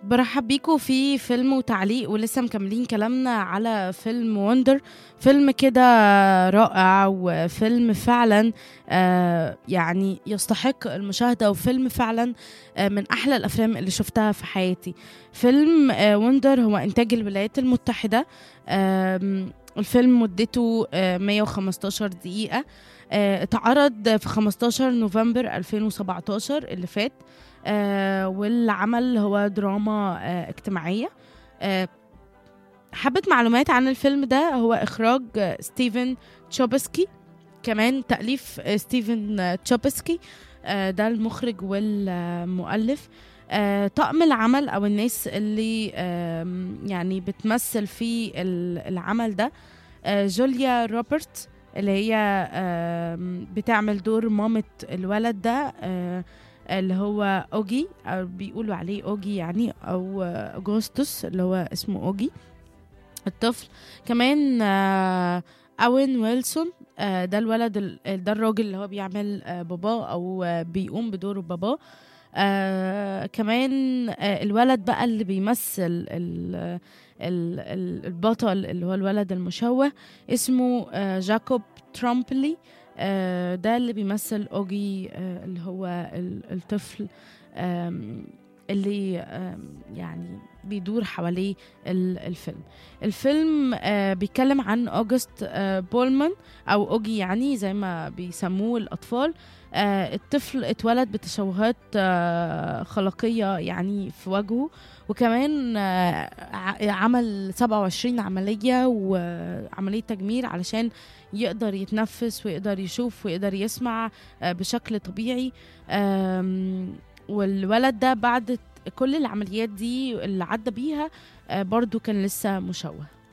برحب بيكم في فيلم وتعليق ولسه مكملين كلامنا على فيلم وندر فيلم كده رائع وفيلم فعلا آه يعني يستحق المشاهدة وفيلم فعلا آه من أحلى الأفلام اللي شفتها في حياتي فيلم آه وندر هو إنتاج الولايات المتحدة آه الفيلم مدته آه 115 دقيقة آه اتعرض في 15 نوفمبر 2017 اللي فات آه والعمل هو دراما آه اجتماعية آه حبة معلومات عن الفيلم ده هو إخراج آه ستيفن تشوبسكي كمان تأليف آه ستيفن آه تشوبسكي آه ده المخرج والمؤلف آه طقم العمل أو الناس اللي آه يعني بتمثل في العمل ده آه جوليا روبرت اللي هي آه بتعمل دور مامة الولد ده آه اللي هو اوجي او بيقولوا عليه اوجي يعني او اغسطس اللي هو اسمه اوجي الطفل كمان اوين ويلسون ده الولد ده الراجل اللي هو بيعمل باباه او بيقوم بدور باباه آه كمان آه الولد بقى اللي بيمثل ال ال البطل اللي هو الولد المشوه اسمه آه جاكوب ترامبلي آه ده اللي بيمثل اوجي آه اللي هو الطفل اللي يعني بيدور حواليه الفيلم الفيلم آه بيتكلم عن اوجست بولمان او اوجي يعني زي ما بيسموه الاطفال الطفل اتولد بتشوهات خلقية يعني في وجهه وكمان عمل 27 عملية وعملية تجميل علشان يقدر يتنفس ويقدر يشوف ويقدر يسمع بشكل طبيعي والولد ده بعد كل العمليات دي اللي عدى بيها برضو كان لسه مشوه